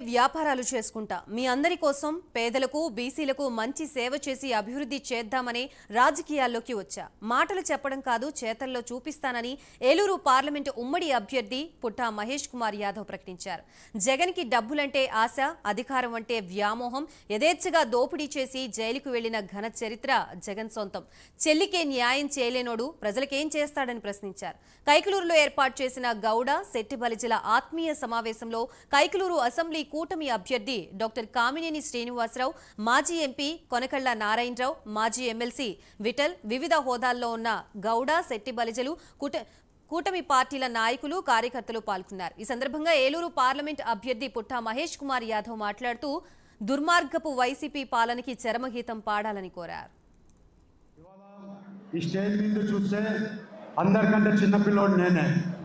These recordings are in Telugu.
వ్యాపారాలు చేసుకుంటా మీ అందరి కోసం పేదలకు బీసీలకు మంచి సేవ చేసి అభివృద్ధి చేద్దామని రాజకీయాల్లోకి వచ్చా మాటలు చెప్పడం కాదు చేతల్లో చూపిస్తానని ఏలూరు పార్లమెంటు ఉమ్మడి అభ్యర్థి పుట్టా మహేష్ కుమార్ యాదవ్ ప్రకటించారు జగన్కి డబ్బులంటే ఆశ అధికారం అంటే వ్యామోహం యథేచ్ఛగా దోపిడీ చేసి జైలుకు వెళ్లిన ఘన చరిత్ర జగన్ సొంతం చెల్లికే న్యాయం చేయలేనోడు ప్రజలకేం చేస్తాడని ప్రశ్నించారు కైకలూరులో ఏర్పాటు చేసిన గౌడ శెట్టి బలిజల ఆత్మీయ సమావేశంలో కైకలూరు అసెంబ్లీ కూటమి అభ్యర్థి డాక్టర్ కామినేని శ్రీనివాసరావు మాజీ ఎంపీ కొనకళ్ల నారాయణరావు మాజీ ఎమ్మెల్సీ విఠల్ వివిధ హోదాల్లో ఉన్న గౌడ శెట్టి బలిజలు కూట కూటమి పార్టీల నాయకులు కార్యకర్తలు పాల్గొన్నారు ఈ సందర్భంగా ఏలూరు పార్లమెంట్ అభ్యర్థి పుట్టా మహేష్ కుమార్ యాదవ్ మాట్లాడుతూ దుర్మార్గపు వైసీపీ పాలనకి చరమగీతం పాడాలని కోరారు ఈ స్టేజ్ మీద చూస్తే అందరికంటే చిన్నపిల్లోడు నేనే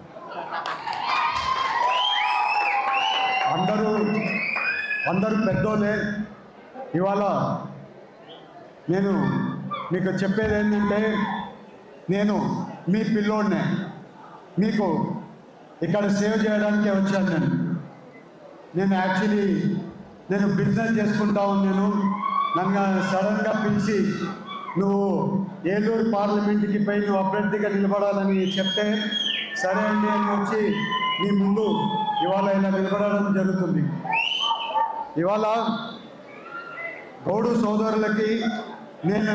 అందరూ అందరూ పెద్దోళ్ళే ఇవాళ నేను మీకు చెప్పేది ఏంటంటే నేను మీ పిల్లోడినే మీకు ఇక్కడ సేవ్ చేయడానికే వచ్చాను నేను నేను యాక్చువల్లీ నేను బిజినెస్ చేసుకుంటా ఉన్నాను నన్ను సడన్గా పిలిచి నువ్వు ఏలూరు పార్లమెంట్కి పోయి నువ్వు అభ్యర్థిగా నిలబడాలని చెప్తే సరే అండి అని వచ్చి మీ ముందు ఇవాళ ఇలా నిలబడడం జరుగుతుంది ఇవాళ గౌడు సోదరులకి నేను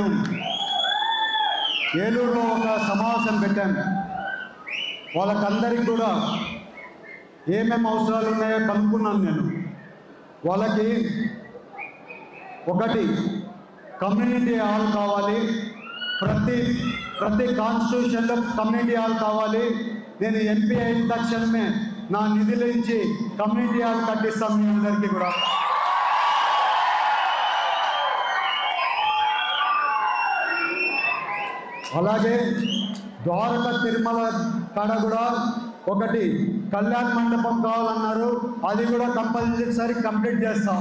ఏలూరులో ఒక సమావేశం పెట్టాను వాళ్ళకందరికి కూడా ఏమేమి అవసరాలు ఉన్నాయో కనుక్కున్నాను నేను వాళ్ళకి ఒకటి కమ్యూనిటీ హాల్ కావాలి ప్రతి ప్రతి కాన్స్టిట్యూషన్లో కమ్యూనిటీ హాల్ కావాలి నేను ఎంపీ అయిన తక్షణమే నా నిధుల నుంచి కమ్యూనిటీ హాల్ కట్టిస్తాం మీ అందరికీ కూడా అలాగే ద్వారక తిరుమల కాడ కూడా ఒకటి కళ్యాణ మండపం కావాలన్నారు అది కూడా కంపల్సరీ కంప్లీట్ చేస్తాం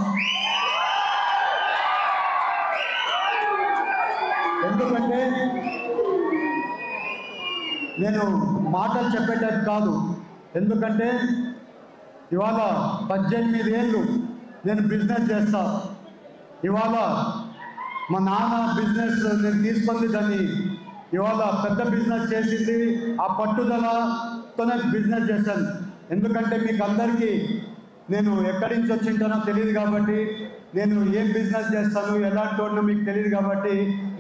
ఎందుకంటే నేను మాటలు చెప్పేటట్టు కాదు ఎందుకంటే ఇవాళ పద్దెనిమిది ఏళ్ళు నేను బిజినెస్ చేస్తా ఇవాళ మా నాన్న బిజినెస్ నేను తీసుకుంది దాన్ని ఇవాళ పెద్ద బిజినెస్ చేసింది ఆ పట్టుదలతోనే బిజినెస్ చేశాను ఎందుకంటే మీకు అందరికీ నేను ఎక్కడి నుంచి వచ్చింటానో తెలియదు కాబట్టి నేను ఏం బిజినెస్ చేస్తాను ఎలాంటి వాడినో మీకు తెలియదు కాబట్టి